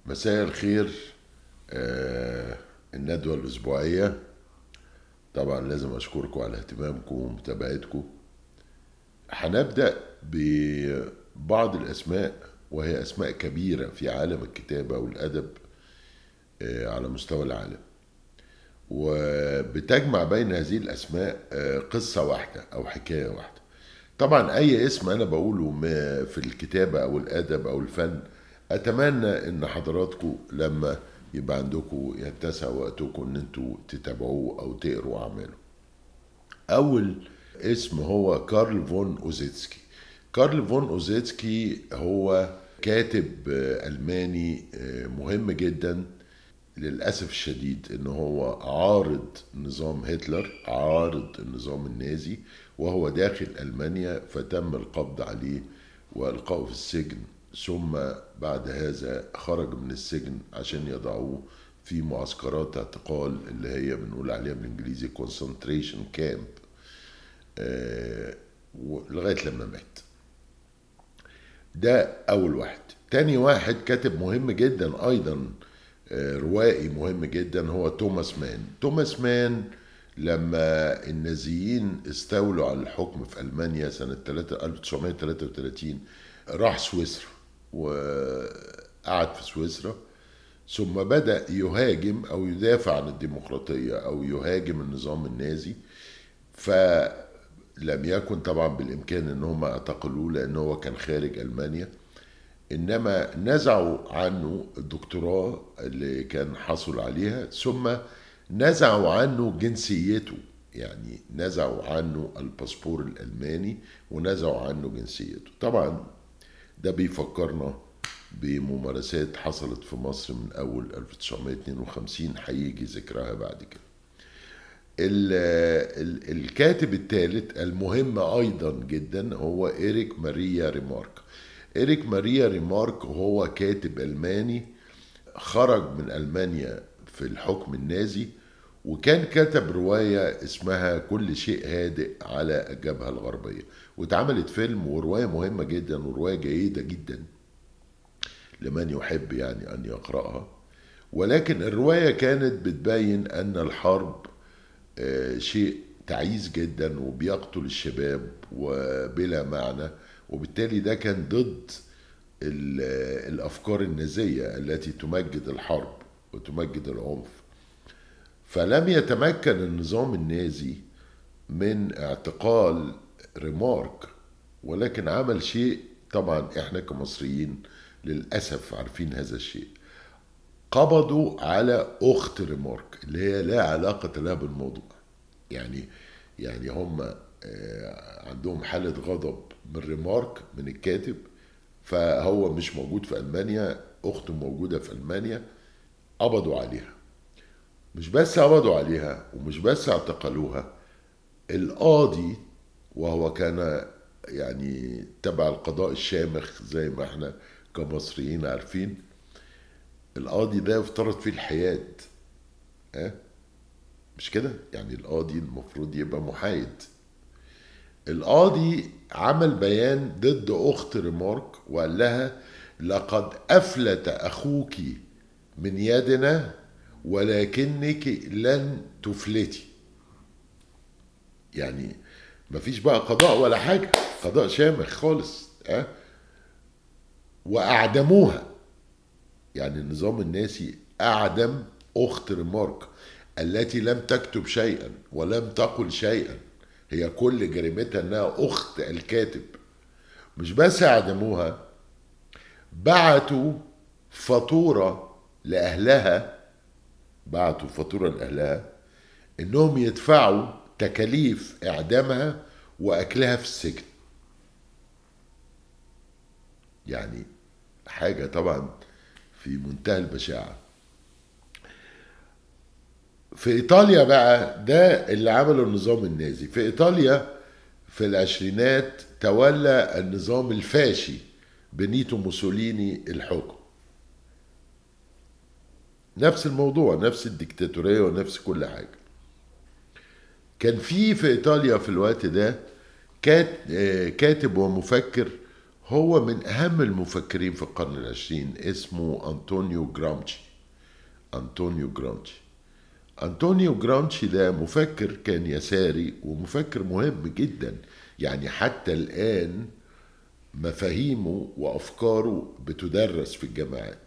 مساء الخير آه الندوة الأسبوعية طبعا لازم أشكركم على اهتمامكم ومتابعتكم هنبدأ ببعض الأسماء وهي أسماء كبيرة في عالم الكتابة والأدب آه على مستوى العالم وبتجمع بين هذه الأسماء آه قصة واحدة أو حكاية واحدة طبعا أي اسم أنا بقوله في الكتابة أو الأدب أو الفن اتمنى ان حضراتكم لما يبقى عندكم يتسع وقتكم ان انتوا تتابعوه او تقروا اعماله اول اسم هو كارل فون اوزيتسكي كارل فون اوزيتسكي هو كاتب الماني مهم جدا للاسف الشديد ان هو عارض نظام هتلر عارض النظام النازي وهو داخل المانيا فتم القبض عليه والقائه في السجن ثم بعد هذا خرج من السجن عشان يضعوه في معسكرات اعتقال اللي هي بنقول عليها بالانجليزي concentration كامب آه لغايه لما مات ده اول واحد تاني واحد كاتب مهم جدا ايضا آه روائي مهم جدا هو توماس مان توماس مان لما النازيين استولوا على الحكم في المانيا سنه 1933 راح سويسرا وقعد في سويسرا ثم بدأ يهاجم أو يدافع عن الديمقراطية أو يهاجم النظام النازي فلم يكن طبعا بالإمكان أن هم اعتقلوه لأن هو كان خارج ألمانيا إنما نزعوا عنه الدكتوراه اللي كان حصل عليها ثم نزعوا عنه جنسيته يعني نزعوا عنه الباسبور الألماني ونزعوا عنه جنسيته طبعا ده بيفكرنا بممارسات حصلت في مصر من أول 1952 هيجي ذكرها بعد كده ال ال الكاتب الثالث المهم أيضا جدا هو إيريك ماريا ريمارك إيريك ماريا ريمارك هو كاتب ألماني خرج من ألمانيا في الحكم النازي وكان كتب رواية اسمها كل شيء هادئ على الجبهة الغربية واتعملت فيلم ورواية مهمة جدا ورواية جيدة جدا لمن يحب يعني أن يقرأها ولكن الرواية كانت بتبين أن الحرب شيء تعيس جدا وبيقتل الشباب وبلا معنى وبالتالي ده كان ضد الأفكار النازية التي تمجد الحرب وتمجد العنف فلم يتمكن النظام النازي من اعتقال ريمارك ولكن عمل شيء طبعا احنا كمصريين للاسف عارفين هذا الشيء قبضوا على اخت ريمارك اللي هي لا علاقه لها بالموضوع يعني يعني هم عندهم حاله غضب من ريمارك من الكاتب فهو مش موجود في المانيا اخته موجوده في المانيا قبضوا عليها مش بس قبضوا عليها ومش بس اعتقلوها القاضي وهو كان يعني تبع القضاء الشامخ زي ما احنا كمصريين عارفين القاضي ده يفترض فيه الحياد ها مش كده يعني القاضي المفروض يبقى محايد القاضي عمل بيان ضد اخت ريمارك وقال لها لقد افلت اخوك من يدنا ولكنك لن تفلتي يعني مفيش بقى قضاء ولا حاجة قضاء شامخ خالص أه؟ وأعدموها يعني النظام الناسي أعدم أخت ريمارك التي لم تكتب شيئا ولم تقل شيئا هي كل جريمتها أنها أخت الكاتب مش بس أعدموها بعتوا فاتورة لأهلها بعتوا فاتورة لأهلها إنهم يدفعوا تكاليف إعدامها وأكلها في السجن يعني حاجة طبعا في منتهى البشاعة في إيطاليا بقى ده اللي عمله النظام النازي في إيطاليا في العشرينات تولى النظام الفاشي بنيتو موسوليني الحكم نفس الموضوع نفس الديكتاتورية ونفس كل حاجة كان في في إيطاليا في الوقت ده كات كاتب ومفكر هو من أهم المفكرين في القرن العشرين اسمه أنطونيو جرامشي أنطونيو جرامشي أنطونيو جرامشي ده مفكر كان يساري ومفكر مهم جدا يعني حتى الآن مفاهيمه وأفكاره بتدرس في الجامعات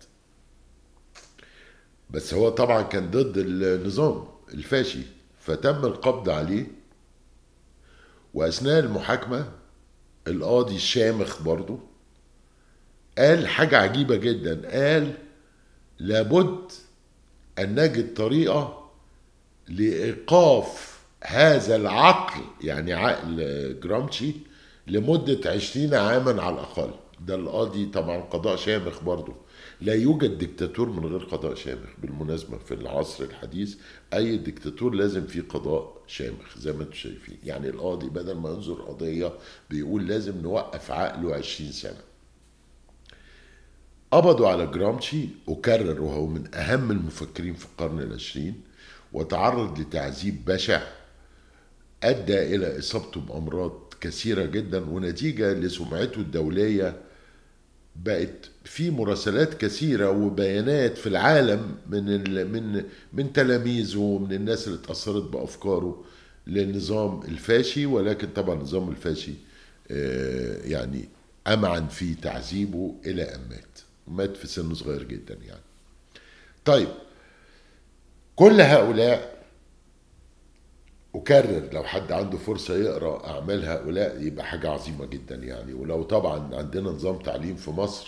بس هو طبعا كان ضد النظام الفاشي فتم القبض عليه وأثناء المحاكمة القاضي الشامخ برضه قال حاجة عجيبة جدا قال لابد أن نجد طريقة لإيقاف هذا العقل يعني عقل جرامشي لمدة عشرين عاما على الأقل ده القاضي طبعا قضاء شامخ برضه لا يوجد ديكتاتور من غير قضاء شامخ بالمناسبة في العصر الحديث أي ديكتاتور لازم فيه قضاء شامخ زي ما انتم شايفين يعني القاضي بدل ما ينظر قضية بيقول لازم نوقف عقله عشرين سنة قبضوا على جرامشي وكرر وهو من أهم المفكرين في القرن العشرين وتعرض لتعذيب بشع أدى إلى إصابته بأمراض كثيرة جدا ونتيجة لسمعته الدولية بقت في مراسلات كثيرة وبيانات في العالم من ال من من تلاميذه ومن الناس اللي اتأثرت بأفكاره للنظام الفاشي ولكن طبعا النظام الفاشي يعني أمعن في تعذيبه إلى أن مات مات في سن صغير جدا يعني طيب كل هؤلاء أكرر لو حد عنده فرصة يقرأ أعمال هؤلاء يبقى حاجة عظيمة جدا يعني ولو طبعا عندنا نظام تعليم في مصر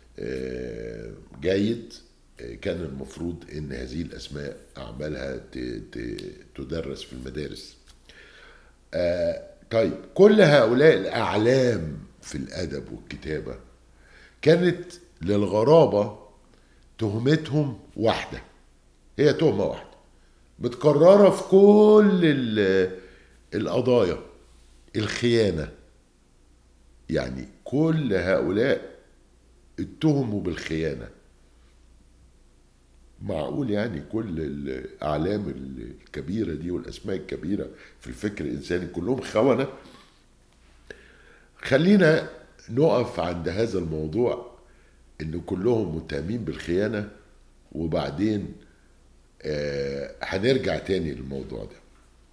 جيد كان المفروض ان هذه الاسماء اعمالها تدرس في المدارس طيب كل هؤلاء الاعلام في الادب والكتابه كانت للغرابه تهمتهم واحده هي تهمه واحده متكرره في كل القضايا الخيانه يعني كل هؤلاء اتهموا بالخيانة معقول يعني كل الأعلام الكبيرة دي والأسماء الكبيرة في الفكر الإنساني كلهم خونة خلينا نقف عند هذا الموضوع إن كلهم متهمين بالخيانة وبعدين آه هنرجع تاني للموضوع ده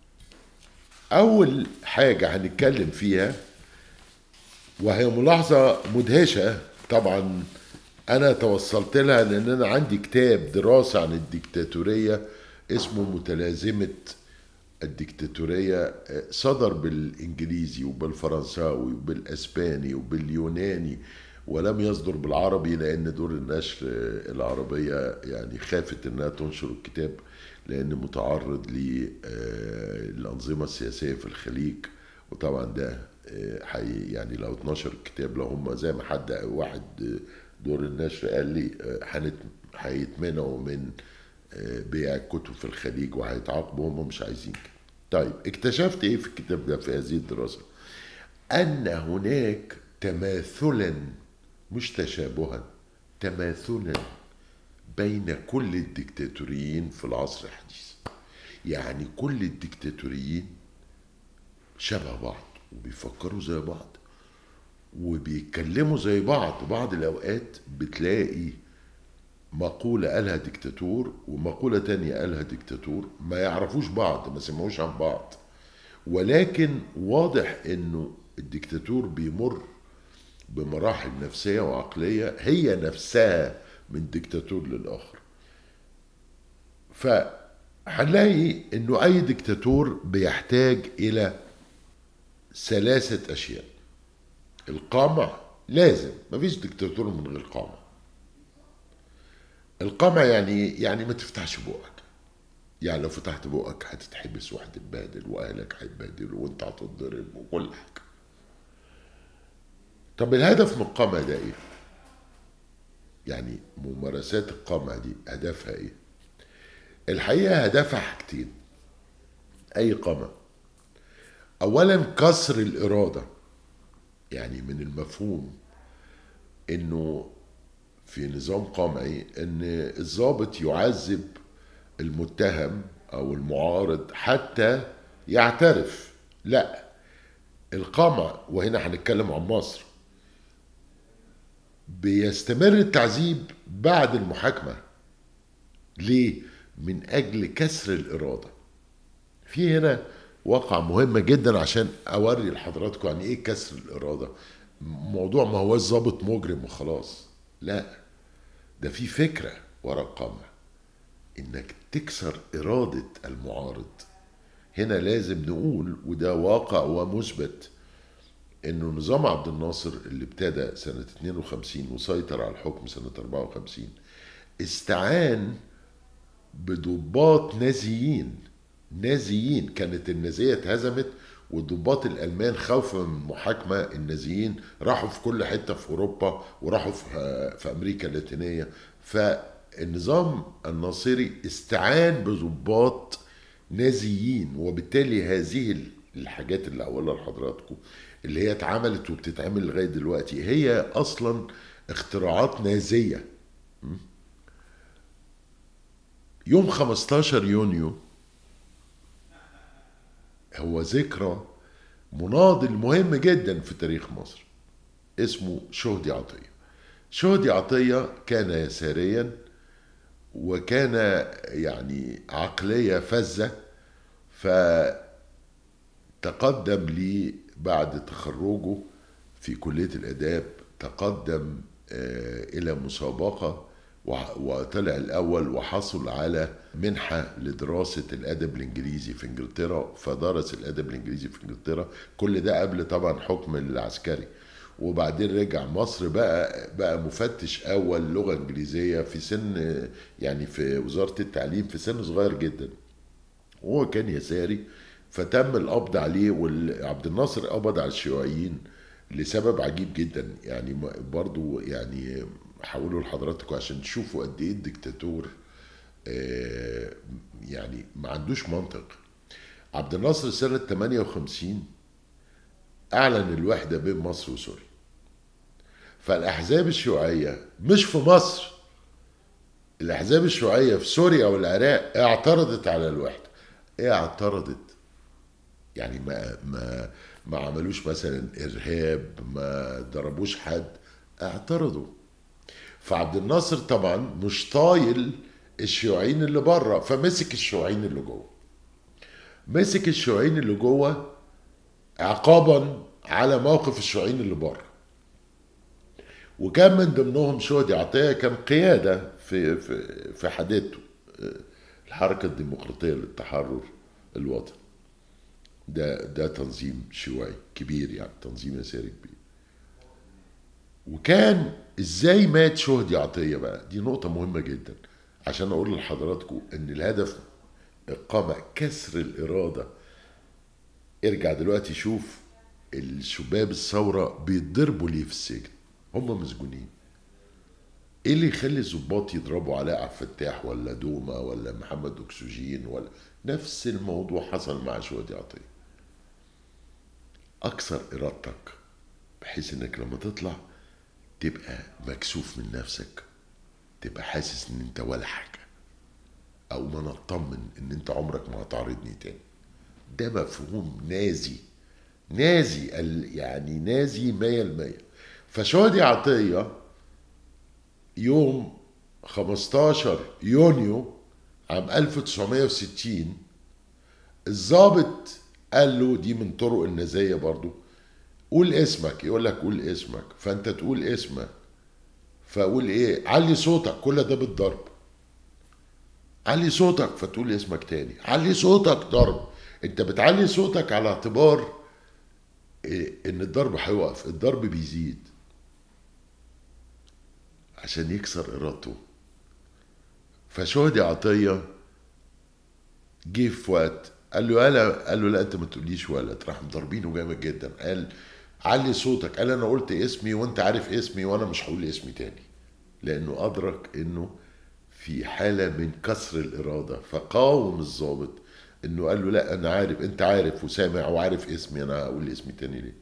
أول حاجة هنتكلم فيها وهي ملاحظة مدهشة طبعا انا توصلت لها لان انا عندي كتاب دراسة عن الديكتاتورية اسمه متلازمة الديكتاتورية صدر بالانجليزي وبالفرنساوي وبالاسباني وباليوناني ولم يصدر بالعربي لان دور النشر العربية يعني خافت انها تنشر الكتاب لان متعرض للانظمة السياسية في الخليج وطبعا ده حقيقي يعني لو 12 كتاب لو هم زي ما حد واحد دور النشر قال لي هيتمنعوا من بيع الكتب في الخليج وهيتعاقبوا هم مش عايزين كده. طيب اكتشفت ايه في الكتاب ده في هذه الدراسه؟ ان هناك تماثلا مش تشابها تماثلا بين كل الدكتاتوريين في العصر الحديث يعني كل الدكتاتوريين شبه بعض وبيفكروا زي بعض وبيتكلموا زي بعض بعض الأوقات بتلاقي مقولة قالها ديكتاتور ومقولة تانية قالها ديكتاتور ما يعرفوش بعض ما سمعوش عن بعض ولكن واضح انه الديكتاتور بيمر بمراحل نفسية وعقلية هي نفسها من ديكتاتور للآخر فهنلاقي انه اي ديكتاتور بيحتاج الى ثلاثة أشياء القمع لازم مفيش دكتاتور من غير قمع القمع يعني يعني ما تفتحش بقك يعني لو فتحت بقك هتتحبس وهتتبهدل واهلك هيتبهدلوا وانت هتتضرب وكل حاجه طب الهدف من القمع ده ايه يعني ممارسات القمع دي هدفها ايه الحقيقه هدفها حاجتين اي قمع اولا كسر الاراده يعني من المفهوم انه في نظام قمعي ان الضابط يعذب المتهم او المعارض حتى يعترف لا القمع وهنا هنتكلم عن مصر بيستمر التعذيب بعد المحاكمة ليه؟ من أجل كسر الإرادة في هنا واقع مهم جدا عشان أوري لحضراتكم يعني إيه كسر الإرادة موضوع ما هو ظابط مجرم وخلاص لا ده في فكرة ورا القمع إنك تكسر إرادة المعارض هنا لازم نقول وده واقع ومثبت انه نظام عبد الناصر اللي ابتدى سنة 52 وسيطر على الحكم سنة 54 استعان بضباط نازيين نازيين كانت النازية اتهزمت والضباط الألمان خوفا من محاكمة النازيين راحوا في كل حتة في أوروبا وراحوا في, في أمريكا اللاتينية فالنظام الناصري استعان بضباط نازيين وبالتالي هذه الحاجات اللي هقولها لحضراتكم اللي هي اتعملت وبتتعمل لغايه دلوقتي هي اصلا اختراعات نازيه يوم 15 يونيو هو ذكرى مناضل مهم جدا في تاريخ مصر اسمه شهدي عطيه شهدي عطيه كان يساريا وكان يعني عقليه فذه فتقدم لي بعد تخرجه في كلية الآداب تقدم إلى مسابقة وطلع الأول وحصل على منحة لدراسة الأدب الإنجليزي في إنجلترا فدرس الأدب الإنجليزي في إنجلترا كل ده قبل طبعا حكم العسكري وبعدين رجع مصر بقى بقى مفتش اول لغه انجليزيه في سن يعني في وزاره التعليم في سن صغير جدا وهو كان يساري فتم القبض عليه وعبد الناصر قبض على الشيوعيين لسبب عجيب جدا يعني برضو يعني هقوله لحضراتكم عشان تشوفوا قد ايه الدكتاتور يعني ما عندوش منطق عبد الناصر سنة 58 أعلن الوحدة بين مصر وسوريا فالأحزاب الشيوعية مش في مصر الأحزاب الشيوعية في سوريا والعراق اعترضت على الوحدة ايه اعترضت يعني ما ما ما عملوش مثلا ارهاب ما ضربوش حد اعترضوا فعبد الناصر طبعا مش طايل الشيوعيين اللي بره فمسك الشيوعيين اللي جوه مسك الشيوعيين اللي جوه عقابا على موقف الشيوعيين اللي بره وكان من ضمنهم شهدي عطيه كان قياده في في في حديثه الحركه الديمقراطيه للتحرر الوطني ده ده تنظيم شيوعي كبير يعني تنظيم يساري كبير وكان ازاي مات شهدي عطيه بقى دي نقطه مهمه جدا عشان اقول لحضراتكم ان الهدف اقامه كسر الاراده ارجع دلوقتي شوف الشباب الثوره بيتضربوا ليه في السجن هم مسجونين ايه اللي يخلي الظباط يضربوا علاء عبد الفتاح ولا دوما ولا محمد اكسجين ولا نفس الموضوع حصل مع شهدي عطيه اكسر ارادتك بحيث انك لما تطلع تبقى مكسوف من نفسك تبقى حاسس ان انت ولا حاجه او ما نطمن ان انت عمرك ما هتعرضني تاني ده مفهوم نازي نازي يعني نازي مية المية فشادي عطية يوم 15 يونيو عام 1960 الضابط قال له دي من طرق النزاية برضو قول اسمك يقول لك قول اسمك فانت تقول اسمك فاقول ايه علي صوتك كل ده بالضرب علي صوتك فتقول اسمك تاني علي صوتك ضرب انت بتعلي صوتك على اعتبار إيه ان الضرب هيوقف الضرب بيزيد عشان يكسر ارادته فشهدي عطيه جه في وقت قال له يالا قال له لا انت ما تقوليش ولد راح مضربينه جامد جدا قال علي صوتك قال انا قلت اسمي وانت عارف اسمي وانا مش هقول اسمي تاني لانه ادرك انه في حاله من كسر الاراده فقاوم الضابط انه قال له لا انا عارف انت عارف وسامع وعارف اسمي انا هقول اسمي تاني ليه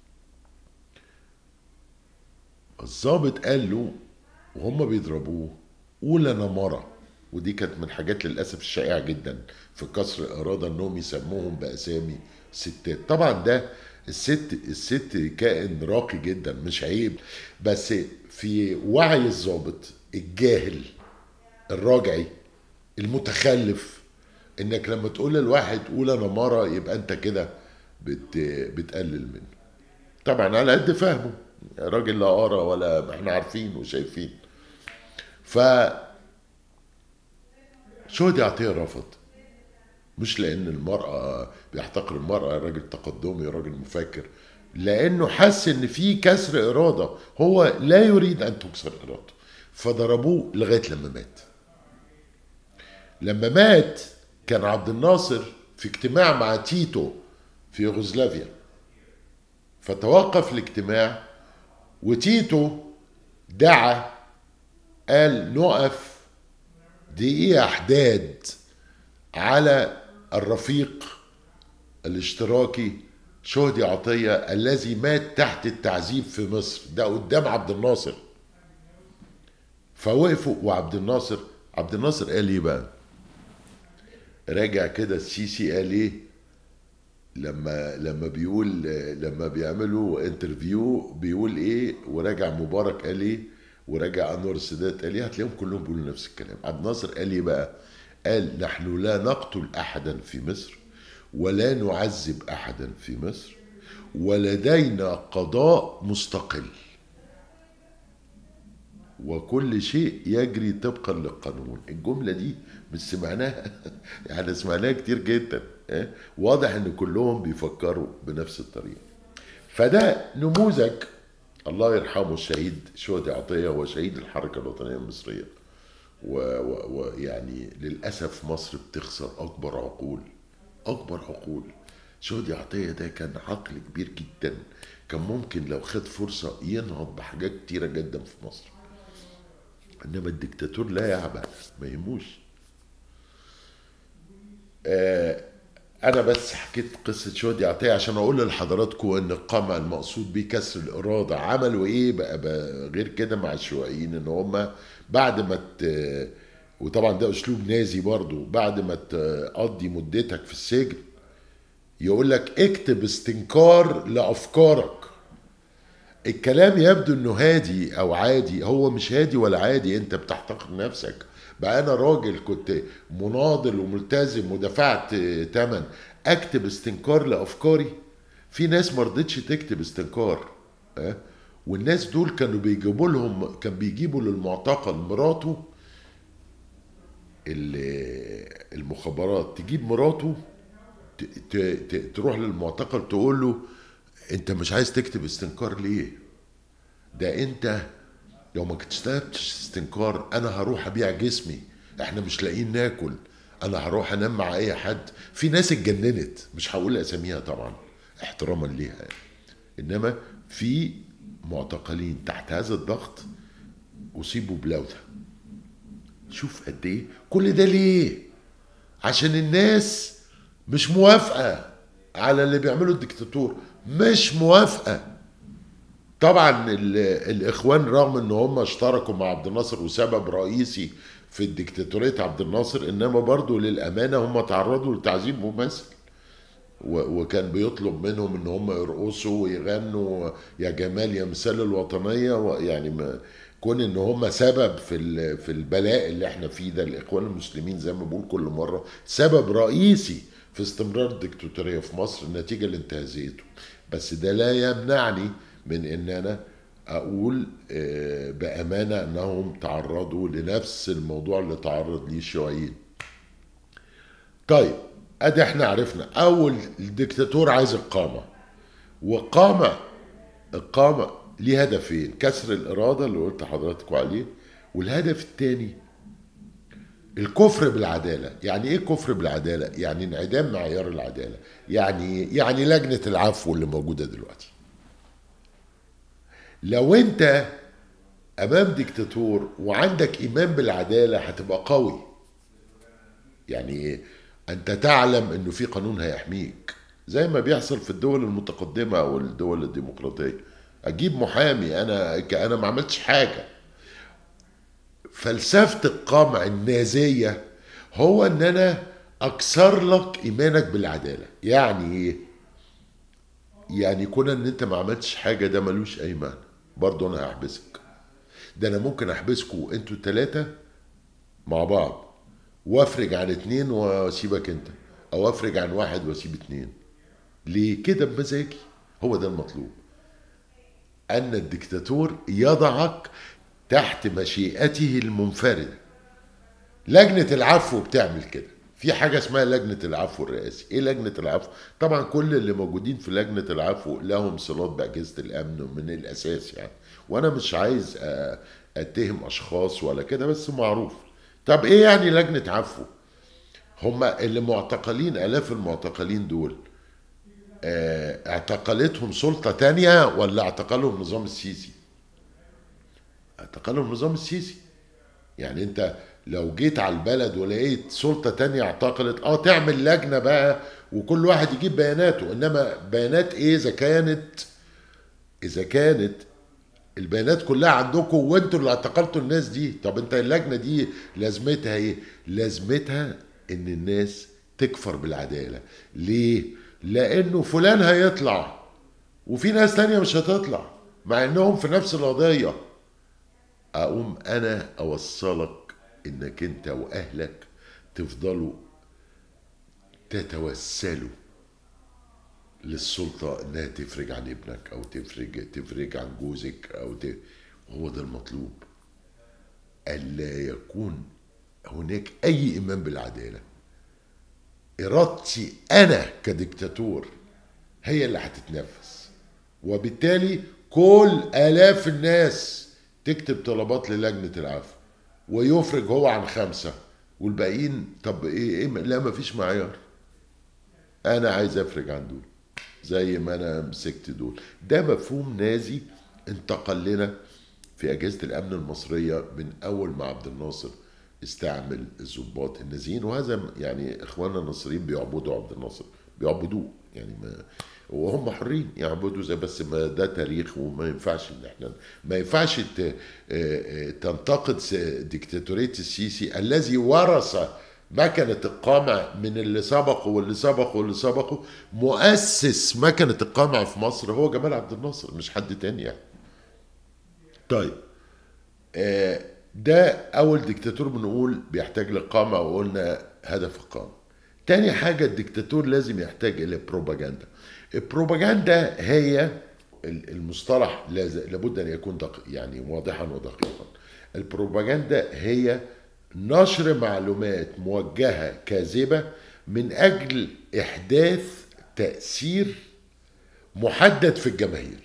الضابط قال له وهم بيضربوه قول انا مرة ودي كانت من الحاجات للاسف الشائعه جدا في كسر الاراده انهم يسموهم باسامي ستات طبعا ده الست الست كائن راقي جدا مش عيب بس في وعي الضابط الجاهل الراجعي المتخلف انك لما تقول للواحد قول انا مره يبقى انت كده بت بتقلل منه طبعا على قد فهمه راجل لا قرا ولا احنا عارفين وشايفين ف شهدي عطيه رفض مش لان المراه بيحتقر المراه راجل تقدمي راجل مفكر لانه حس ان في كسر اراده هو لا يريد ان تكسر ارادته فضربوه لغايه لما مات لما مات كان عبد الناصر في اجتماع مع تيتو في يوغوسلافيا فتوقف الاجتماع وتيتو دعا قال نقف دقيقة حداد على الرفيق الاشتراكي شهدي عطية الذي مات تحت التعذيب في مصر ده قدام عبد الناصر فوقفوا وعبد الناصر عبد الناصر قال ايه بقى راجع كده السيسي قال ايه لما لما بيقول لما بيعملوا انترفيو بيقول ايه وراجع مبارك قال ايه وراجع انور السادات قال ايه هتلاقيهم كلهم بيقولوا نفس الكلام عبد الناصر قال ايه بقى قال نحن لا نقتل احدا في مصر ولا نعذب احدا في مصر ولدينا قضاء مستقل وكل شيء يجري طبقا للقانون الجملة دي مش سمعناها يعني سمعناها كتير جدا واضح ان كلهم بيفكروا بنفس الطريقة فده نموذج الله يرحمه الشهيد شهدي عطية هو شهيد الحركة الوطنية المصرية ويعني للأسف مصر بتخسر أكبر عقول أكبر عقول شهدي عطية ده كان عقل كبير جدا كان ممكن لو خد فرصة ينهض بحاجات كتيرة جدا في مصر انما الدكتاتور لا يعبأ ما يهموش آه انا بس حكيت قصه شهدي عطيه عشان اقول لحضراتكم ان القمع المقصود بيه كسر الاراده عملوا ايه بقى, بقى غير كده مع الشيوعيين ان هم بعد ما ت... وطبعا ده اسلوب نازي برضو بعد ما تقضي مدتك في السجن يقول لك اكتب استنكار لافكارك الكلام يبدو انه هادي او عادي هو مش هادي ولا عادي انت بتحتقر نفسك بقى انا راجل كنت مناضل وملتزم ودفعت تمن اكتب استنكار لافكاري في ناس ما رضتش تكتب استنكار أه؟ والناس دول كانوا بيجيبوا لهم كان بيجيبوا للمعتقل مراته المخابرات تجيب مراته تروح للمعتقل تقول له انت مش عايز تكتب استنكار ليه ده انت لو ما كتبتش استنكار انا هروح ابيع جسمي احنا مش لاقيين ناكل انا هروح انام مع اي حد في ناس اتجننت مش هقول اساميها طبعا احتراما ليها يعني. انما في معتقلين تحت هذا الضغط اصيبوا بلوثه شوف قد ايه كل ده ليه عشان الناس مش موافقه على اللي بيعمله الدكتاتور مش موافقه طبعا الاخوان رغم ان هم اشتركوا مع عبد الناصر وسبب رئيسي في الدكتاتوريه عبد الناصر انما برضو للامانه هم تعرضوا لتعذيب مماثل وكان بيطلب منهم ان هم يرقصوا ويغنوا يا جمال يا مثال الوطنيه يعني ما كون ان هم سبب في في البلاء اللي احنا فيه ده الاخوان المسلمين زي ما بقول كل مره سبب رئيسي في استمرار الدكتاتوريه في مصر نتيجه لانتهازيته بس ده لا يمنعني من ان انا اقول بامانه انهم تعرضوا لنفس الموضوع اللي تعرض ليه الشيوعيين طيب ادي احنا عرفنا اول الدكتاتور عايز القامه وقامه القامه ليه هدفين كسر الاراده اللي قلت حضراتكم عليه والهدف الثاني الكفر بالعداله يعني ايه كفر بالعداله يعني انعدام معيار العداله يعني يعني لجنه العفو اللي موجوده دلوقتي لو انت امام ديكتاتور وعندك ايمان بالعداله هتبقى قوي يعني ايه انت تعلم انه في قانون هيحميك زي ما بيحصل في الدول المتقدمه او الدول الديمقراطيه اجيب محامي انا انا ما عملتش حاجه فلسفه القمع النازيه هو ان انا اكسر لك ايمانك بالعداله يعني ايه يعني كون ان انت ما عملتش حاجه ده ملوش اي معنى برضه انا هحبسك ده انا ممكن احبسكوا انتوا التلاتة مع بعض وافرج عن اتنين واسيبك انت او افرج عن واحد واسيب اتنين ليه كده بمزاجي هو ده المطلوب ان الدكتاتور يضعك تحت مشيئته المنفرده لجنه العفو بتعمل كده في حاجه اسمها لجنه العفو الرئاسي ايه لجنه العفو طبعا كل اللي موجودين في لجنه العفو لهم صلات باجهزه الامن من الاساس يعني وانا مش عايز آه، اتهم اشخاص ولا كده بس معروف طب ايه يعني لجنه عفو هما اللي معتقلين الاف المعتقلين دول آه، اعتقلتهم سلطه تانية ولا اعتقلهم نظام السيسي اعتقلهم نظام السيسي يعني انت لو جيت على البلد ولقيت سلطة تانية اعتقلت اه تعمل لجنة بقى وكل واحد يجيب بياناته انما بيانات ايه اذا كانت اذا كانت البيانات كلها عندكم وانتوا اللي اعتقلتوا الناس دي طب انت اللجنة دي لازمتها ايه لازمتها ان الناس تكفر بالعدالة ليه لانه فلان هيطلع وفي ناس تانية مش هتطلع مع انهم في نفس القضية اقوم انا اوصلك انك انت واهلك تفضلوا تتوسلوا للسلطة انها تفرج عن ابنك او تفرج تفرج عن جوزك او ت... هو ده المطلوب الا يكون هناك اي ايمان بالعدالة ارادتي انا كديكتاتور هي اللي هتتنفذ وبالتالي كل الاف الناس تكتب طلبات للجنة العفو ويفرج هو عن خمسة والباقيين طب ايه, إيه لا مفيش معيار انا عايز افرج عن دول زي ما انا مسكت دول ده مفهوم نازي انتقل لنا في اجهزه الامن المصريه من اول ما عبد الناصر استعمل الضباط النازيين وهذا يعني اخواننا الناصريين بيعبدوا عبد الناصر بيعبدوه يعني ما وهم حرين يعبدوا زي بس ما ده تاريخ وما ينفعش ان احنا ما ينفعش ت- تنتقد س- ديكتاتوريه السيسي الذي ورث مكنة القمع من اللي سبقه واللي سبقه واللي سبقه مؤسس مكنة القمع في مصر هو جمال عبد الناصر مش حد تاني يعني. طيب آه، ده أول ديكتاتور بنقول بيحتاج لقامة وقلنا هدف القامة. تاني حاجة الديكتاتور لازم يحتاج إلى بروباجندا. البروباجندا هي ال- المصطلح لاز- لابد أن يكون دقيق يعني واضحا ودقيقا. البروباجندا هي نشر معلومات موجهة كاذبة من أجل إحداث تأثير محدد في الجماهير.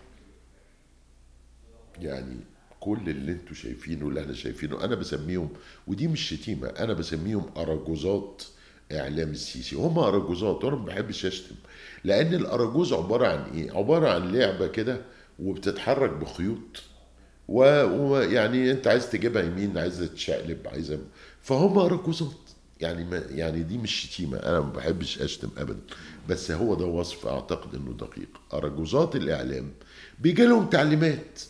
يعني كل اللي انتوا شايفينه اللي احنا شايفينه انا بسميهم ودي مش شتيمه انا بسميهم اراجوزات اعلام السيسي هم اراجوزات وانا ما بحبش اشتم لان الاراجوز عباره عن ايه عباره عن لعبه كده وبتتحرك بخيوط و- ويعني انت عايز تجيبها يمين عايز تشقلب عايز فهم اراجوزات يعني ما يعني دي مش شتيمه انا ما بحبش اشتم ابدا بس هو ده وصف اعتقد انه دقيق اراجوزات الاعلام بيجي لهم تعليمات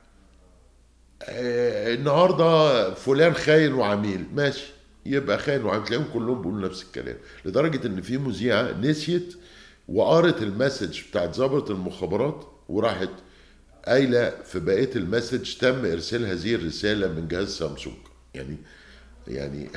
آه، النهارده فلان خاين وعميل ماشي يبقى خاين وعميل تلاقيهم كلهم بيقولوا نفس الكلام لدرجه ان في مذيعه نسيت وقرت المسج بتاعت ضابط المخابرات وراحت قايله في بقيه المسج تم ارسال هذه الرساله من جهاز سامسونج يعني يعني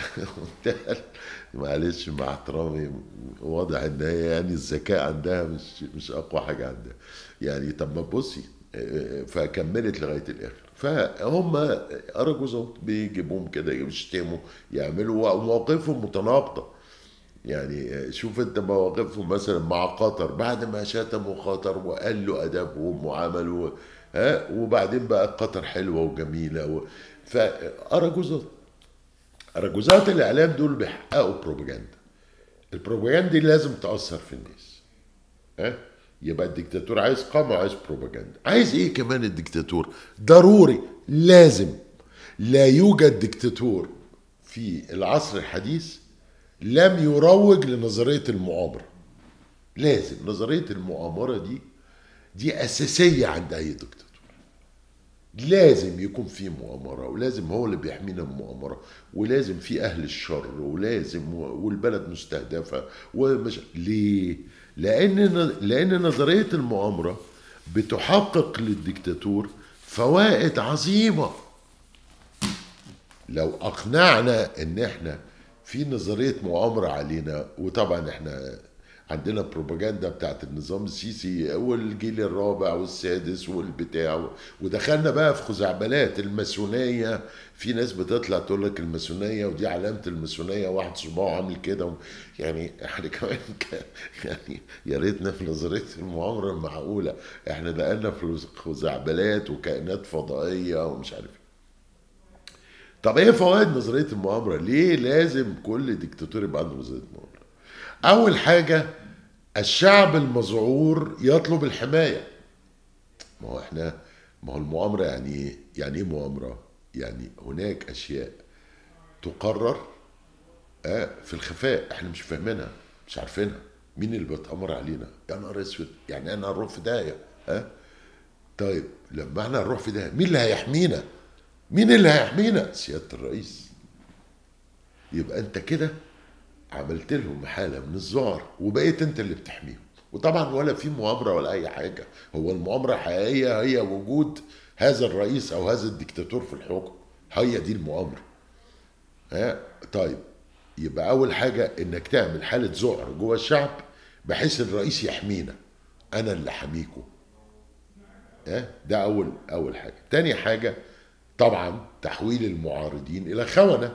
معلش مع احترامي واضح ان هي يعني الذكاء عندها مش مش اقوى حاجه عندها يعني طب ما تبصي آه، فكملت لغايه الاخر فهم ارجوزات بيجيبوهم كده يشتموا يعملوا ومواقفهم متناقضه يعني شوف انت مواقفهم مثلا مع قطر بعد ما شتموا قطر وقالوا ادبهم وعملوا ها وبعدين بقى قطر حلوه وجميله و... فارجوزات رجوزات الاعلام دول بيحققوا بروباجندا البروباجندا دي لازم تاثر في الناس ها يبقى الدكتاتور عايز قمع عايز بروباجندا عايز ايه كمان الدكتاتور ضروري لازم لا يوجد دكتاتور في العصر الحديث لم يروج لنظريه المؤامره لازم نظريه المؤامره دي دي اساسيه عند اي دكتاتور لازم يكون في مؤامرة ولازم هو اللي بيحمينا من المؤامرة ولازم في أهل الشر ولازم والبلد مستهدفة ومش ليه؟ لأن لأن نظرية المؤامرة بتحقق للديكتاتور فوائد عظيمة لو أقنعنا إن إحنا في نظرية مؤامرة علينا وطبعا إحنا عندنا بروباجندا بتاعت النظام السيسي والجيل الرابع والسادس والبتاع ودخلنا بقى في خزعبلات الماسونيه في ناس بتطلع تقول لك الماسونيه ودي علامه الماسونيه واحد صباعه عامل كده يعني احنا كمان يعني يا ريتنا في نظريه المؤامره المعقوله احنا دخلنا في خزعبلات وكائنات فضائيه ومش عارف طب ايه فوائد نظريه المؤامره؟ ليه لازم كل ديكتاتور يبقى عنده نظريه مؤامره؟ أول حاجة الشعب المذعور يطلب الحماية ما هو احنا ما هو المؤامرة يعني ايه؟ يعني ايه مؤامرة؟ يعني هناك أشياء تقرر في الخفاء احنا مش فاهمينها مش عارفينها مين اللي بيتأمر علينا؟ يا نهار اسود يعني انا هنروح في داهية ها؟ طيب لما احنا هنروح في داهية مين اللي هيحمينا؟ مين اللي هيحمينا؟ سيادة الرئيس يبقى انت كده عملت لهم حالة من الذعر وبقيت انت اللي بتحميهم وطبعا ولا في مؤامرة ولا أي حاجة هو المؤامرة الحقيقية هي وجود هذا الرئيس أو هذا الدكتاتور في الحكم هي دي المؤامرة ها طيب يبقى أول حاجة إنك تعمل حالة ذعر جوه الشعب بحيث الرئيس يحمينا أنا اللي حميكم ها ده أول أول حاجة تاني حاجة طبعا تحويل المعارضين إلى خونة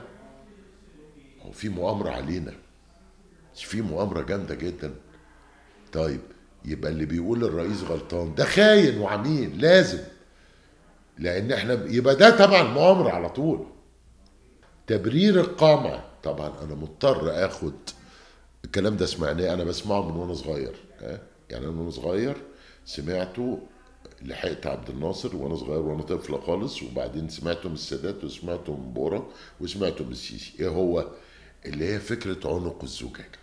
هو في مؤامرة علينا مش في مؤامرة جامدة جدا طيب يبقى اللي بيقول الرئيس غلطان ده خاين وعميل لازم لان احنا يبقى ده طبعا مؤامرة على طول تبرير القمع طبعا انا مضطر اخد الكلام ده سمعناه انا بسمعه من وانا صغير يعني انا وانا صغير سمعته لحقت عبد الناصر وانا صغير وانا طفل خالص وبعدين سمعته من السادات وسمعته من بورا وسمعته من السيسي ايه هو اللي هي فكره عنق الزجاجه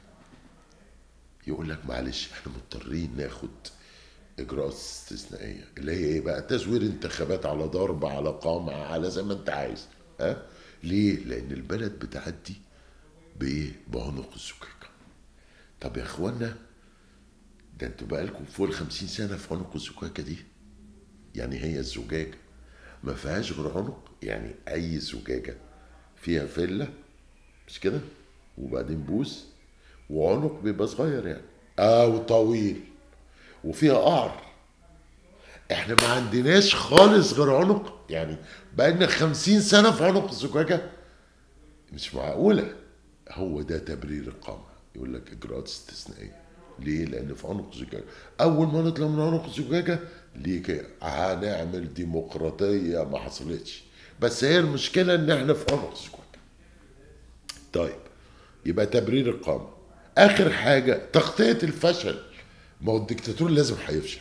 يقول لك معلش احنا مضطرين ناخد اجراءات استثنائيه اللي هي ايه بقى تزوير انتخابات على ضرب على قمع على زي ما انت عايز ها ليه لان البلد بتعدي بايه بعنق الزجاجه طب يا اخوانا ده انتوا بقالكم فوق ال 50 سنه في عنق الزجاجه دي يعني هي الزجاجه ما فيهاش غير عنق يعني اي زجاجه فيها فله مش كده وبعدين بوز وعنق بيبقى صغير يعني او طويل وفيها قعر احنا ما عندناش خالص غير عنق يعني بقالنا خمسين سنة في عنق الزجاجة مش معقولة هو ده تبرير القمع يقول لك اجراءات استثنائية ليه؟ لأن في عنق الزجاجة أول ما نطلع من عنق الزجاجة ليه كده؟ هنعمل ديمقراطية ما حصلتش بس هي المشكلة إن احنا في عنق الزجاجة طيب يبقى تبرير القمع اخر حاجه تغطيه الفشل ما هو الدكتاتور لازم هيفشل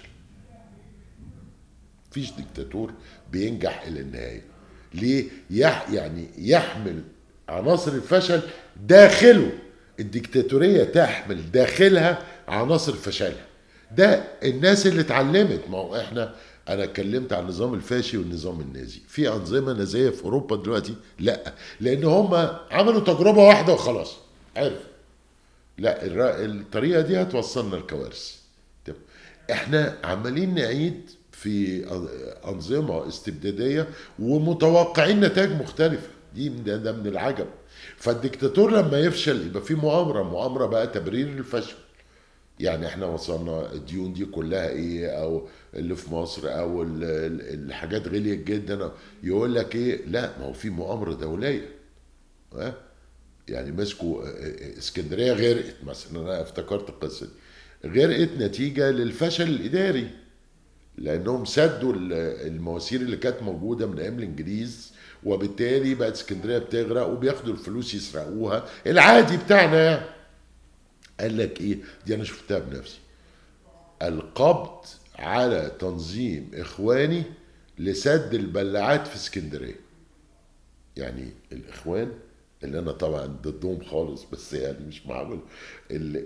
مفيش دكتاتور بينجح الى النهايه ليه يح يعني يحمل عناصر الفشل داخله الدكتاتوريه تحمل داخلها عناصر فشلها ده الناس اللي اتعلمت ما هو احنا انا اتكلمت عن النظام الفاشي والنظام النازي في انظمه نازيه في اوروبا دلوقتي لا لان هم عملوا تجربه واحده وخلاص عرف لا الطريقه دي هتوصلنا لكوارث احنا عمالين نعيد في انظمه استبداديه ومتوقعين نتائج مختلفه دي ده من العجب فالدكتاتور لما يفشل يبقى في مؤامره مؤامره بقى تبرير الفشل يعني احنا وصلنا الديون دي كلها ايه او اللي في مصر او الحاجات غليت جدا يقول لك ايه لا ما هو في مؤامره دوليه ها يعني مسكوا اسكندريه غرقت مثلا انا افتكرت القصه دي غرقت نتيجه للفشل الاداري لانهم سدوا المواسير اللي كانت موجوده من ايام الانجليز وبالتالي بقت اسكندريه بتغرق وبياخدوا الفلوس يسرقوها العادي بتاعنا يعني قال لك ايه دي انا شفتها بنفسي القبض على تنظيم اخواني لسد البلاعات في اسكندريه يعني الاخوان اللي انا طبعا ضدهم خالص بس يعني مش معقول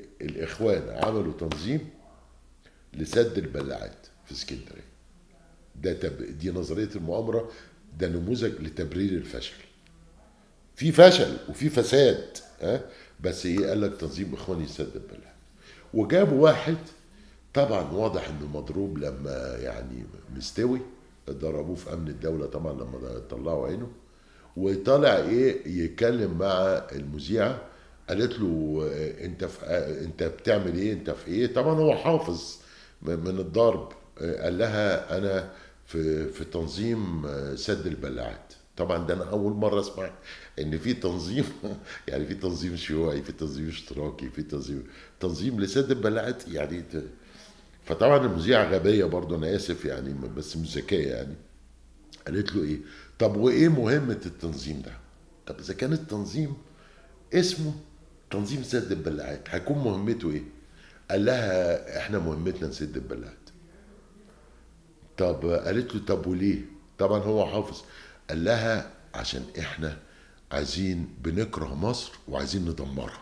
الاخوان عملوا تنظيم لسد البلاعات في اسكندريه ده تب... دي نظريه المؤامره ده نموذج لتبرير الفشل في فشل وفي فساد ها بس ايه قال لك تنظيم اخواني يسدد بالله وجابوا واحد طبعا واضح انه مضروب لما يعني مستوي ضربوه في امن الدوله طبعا لما طلعوا عينه وطلع ايه يتكلم مع المذيعه قالت له آه، انت في آه، انت بتعمل ايه انت في ايه طبعا هو حافظ من من الضرب آه، قال لها انا في في تنظيم آه، سد البلاعات طبعا ده انا اول مره اسمع ان في تنظيم يعني في تنظيم شيوعي في تنظيم اشتراكي في تنظيم تنظيم لسد البلاعات يعني ت- فطبعا المذيعه غبيه برضه انا اسف يعني بس مش ذكيه يعني قالت له ايه طب وايه مهمه التنظيم ده طب اذا كان التنظيم اسمه تنظيم سد البلاعات هيكون مهمته ايه قال لها احنا مهمتنا نسد البلاعات طب قالت له طب وليه طبعا هو حافظ قال لها عشان احنا عايزين بنكره مصر وعايزين ندمرها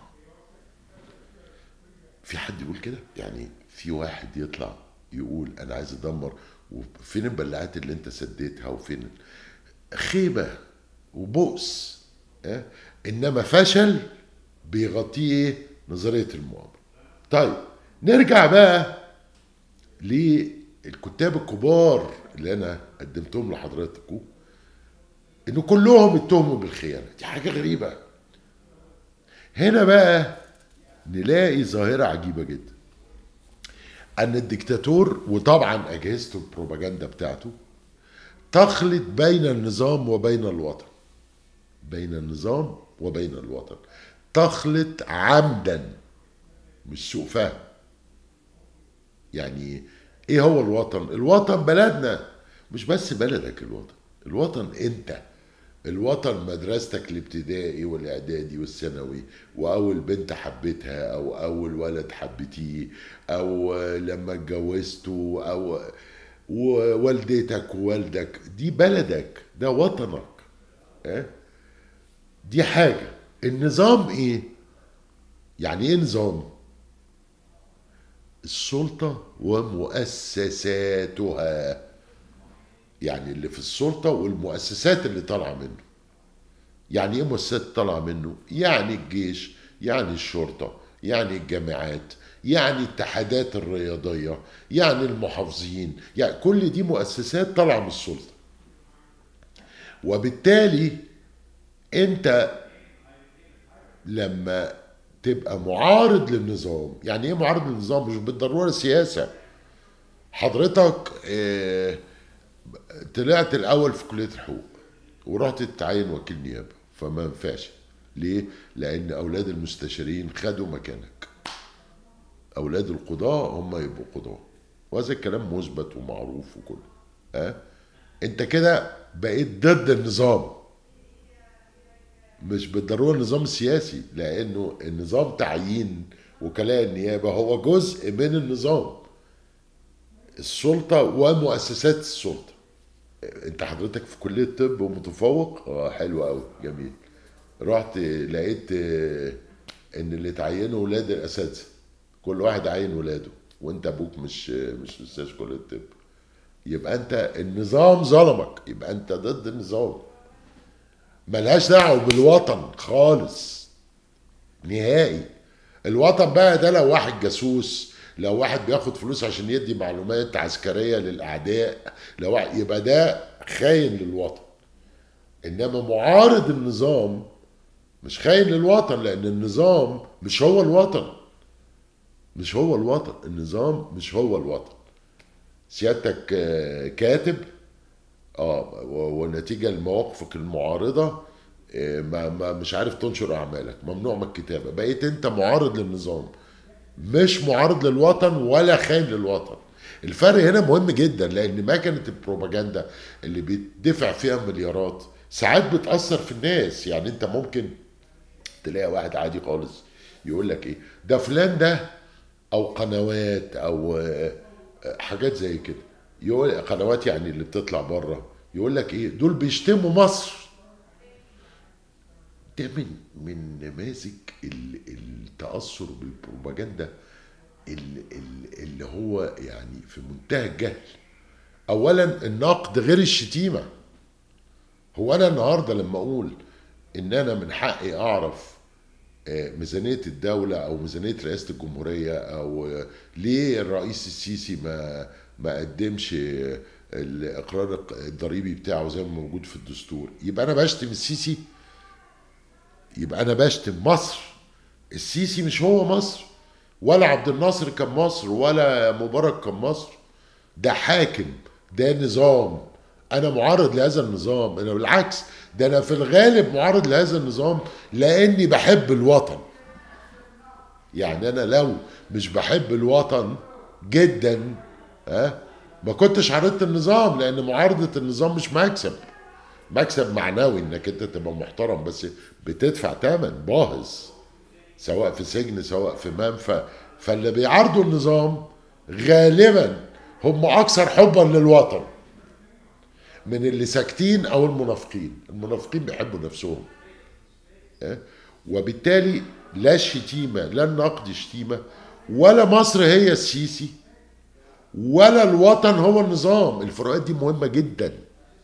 في حد يقول كده يعني في واحد يطلع يقول انا عايز ادمر وفين البلاعات اللي انت سديتها وفين خيبه وبؤس اه؟ انما فشل بيغطيه نظريه المؤامره طيب نرجع بقى للكتاب الكبار اللي انا قدمتهم لحضراتكم ان كلهم اتهموا بالخيانه دي حاجه غريبه هنا بقى نلاقي ظاهره عجيبه جدا ان الدكتاتور وطبعا اجهزته البروباجندا بتاعته تخلط بين النظام وبين الوطن بين النظام وبين الوطن تخلط عمدا مش سوء فهم يعني ايه هو الوطن الوطن بلدنا مش بس بلدك الوطن الوطن انت الوطن مدرستك الابتدائي والاعدادي والثانوي واول بنت حبيتها او اول ولد حبيتيه او لما اتجوزته او ووالدتك ووالدك دي بلدك ده وطنك اه؟ دي حاجة النظام ايه يعني ايه نظام السلطة ومؤسساتها يعني اللي في السلطة والمؤسسات اللي طالعة منه يعني ايه مؤسسات طالعة منه يعني الجيش يعني الشرطة يعني الجامعات يعني الاتحادات الرياضية يعني المحافظين يعني كل دي مؤسسات طالعة من السلطة وبالتالي انت لما تبقى معارض للنظام يعني ايه معارض للنظام مش بالضروره سياسه حضرتك اه طلعت الاول في كليه الحقوق ورحت تتعين وكيل نيابه فما ينفعش ليه لان اولاد المستشارين خدوا مكانك اولاد القضاه هم يبقوا قضاه وهذا الكلام مثبت ومعروف وكله ها أه؟ انت كده بقيت ضد النظام مش بالضروره النظام السياسي لانه النظام تعيين وكلاء النيابه هو جزء من النظام السلطه ومؤسسات السلطه انت حضرتك في كليه طب ومتفوق اه حلو قوي جميل رحت لقيت ان اللي اتعينوا ولاد الاساتذه كل واحد عين ولاده وانت ابوك مش مش استاذ كليه الطب يبقى انت النظام ظلمك يبقى انت ضد النظام ملهاش دعوه بالوطن خالص نهائي الوطن بقى ده لو واحد جاسوس لو واحد بياخد فلوس عشان يدي معلومات عسكريه للاعداء لو واحد يبقى ده خاين للوطن انما معارض النظام مش خاين للوطن لان النظام مش هو الوطن مش هو الوطن النظام مش هو الوطن سيادتك كاتب اه ونتيجه لمواقفك المعارضه ما, ما مش عارف تنشر اعمالك ممنوع من الكتابه بقيت انت معارض للنظام مش معارض للوطن ولا خاين للوطن الفرق هنا مهم جدا لان مكنه البروباجندا اللي بيدفع فيها مليارات ساعات بتاثر في الناس يعني انت ممكن تلاقي واحد عادي خالص يقول لك ايه ده فلان ده او قنوات او حاجات زي كده يقول قنوات يعني اللي بتطلع بره يقول لك ايه دول بيشتموا مصر ده من من نماذج التاثر بالبروباجندا اللي, اللي هو يعني في منتهى الجهل اولا النقد غير الشتيمه هو انا النهارده لما اقول ان انا من حقي اعرف آه، ميزانيه الدوله او ميزانيه رئاسه الجمهوريه او آه، ليه الرئيس السيسي ما ما قدمش آه، الاقرار الضريبي بتاعه زي ما موجود في الدستور يبقى انا بشتم السيسي يبقى انا بشتم مصر السيسي مش هو مصر ولا عبد الناصر كان مصر ولا مبارك كان مصر ده حاكم ده نظام انا معارض لهذا النظام انا بالعكس ده انا في الغالب معارض لهذا النظام لاني بحب الوطن يعني انا لو مش بحب الوطن جدا ها ما كنتش عارضت النظام لان معارضه النظام مش مكسب مكسب معنوي انك انت تبقى محترم بس بتدفع ثمن باهظ سواء في سجن سواء في منفى فاللي بيعارضوا النظام غالبا هم اكثر حبا للوطن من اللي ساكتين او المنافقين المنافقين بيحبوا نفسهم اه؟ وبالتالي لا الشتيمه لا النقد شتيمه ولا مصر هي السيسي ولا الوطن هو النظام الفروقات دي مهمه جدا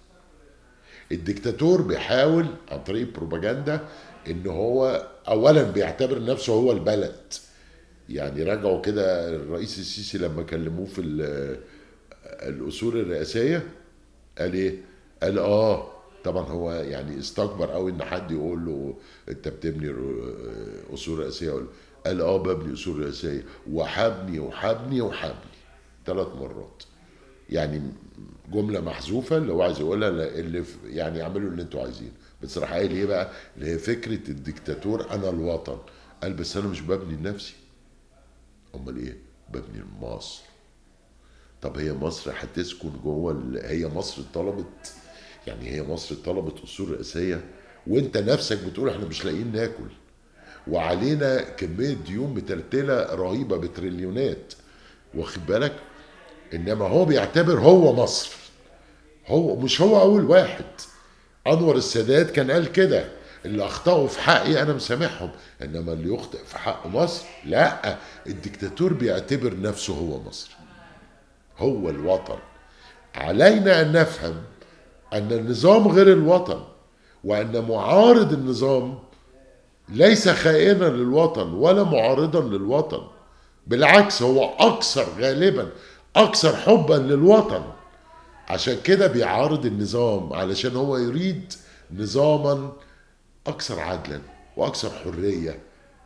الدكتاتور بيحاول عن طريق البروباجندا ان هو اولا بيعتبر نفسه هو البلد يعني راجعوا كده الرئيس السيسي لما كلموه في ال- الاصول الرئاسيه قال ايه قال اه طبعا هو يعني استكبر قوي ان حد يقول له انت بتبني رو- اصول رئاسيه ولا قال اه ببني اصول رئاسيه وحبني وحبني وحبني ثلاث مرات يعني جمله محذوفه اللي هو عايز يقولها لا- اللي في- يعني اعملوا اللي انتوا عايزينه بس راح قايل ايه بقى اللي هي فكره الدكتاتور انا الوطن قال بس انا مش ببني لنفسي امال ايه ببني لمصر طب هي مصر هتسكن جوه ال- هي مصر طلبت يعني هي مصر طلبت اصول رئاسيه وانت نفسك بتقول احنا مش لاقيين ناكل وعلينا كميه ديون متلتله رهيبه بتريليونات واخد بالك انما هو بيعتبر هو مصر هو مش هو اول واحد انور السادات كان قال كده اللي اخطاوا في حقي انا مسامحهم انما اللي يخطئ في حق مصر لا الدكتاتور بيعتبر نفسه هو مصر هو الوطن علينا ان نفهم ان النظام غير الوطن وان معارض النظام ليس خائنا للوطن ولا معارضا للوطن بالعكس هو اكثر غالبا اكثر حبا للوطن عشان كده بيعارض النظام علشان هو يريد نظاما اكثر عدلا واكثر حريه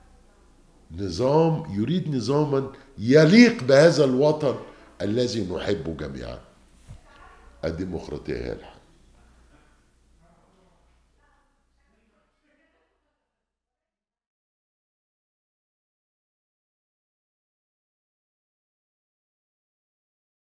نظام يريد نظاما يليق بهذا الوطن الذي نحبه جميعا الديمقراطيه هي الحل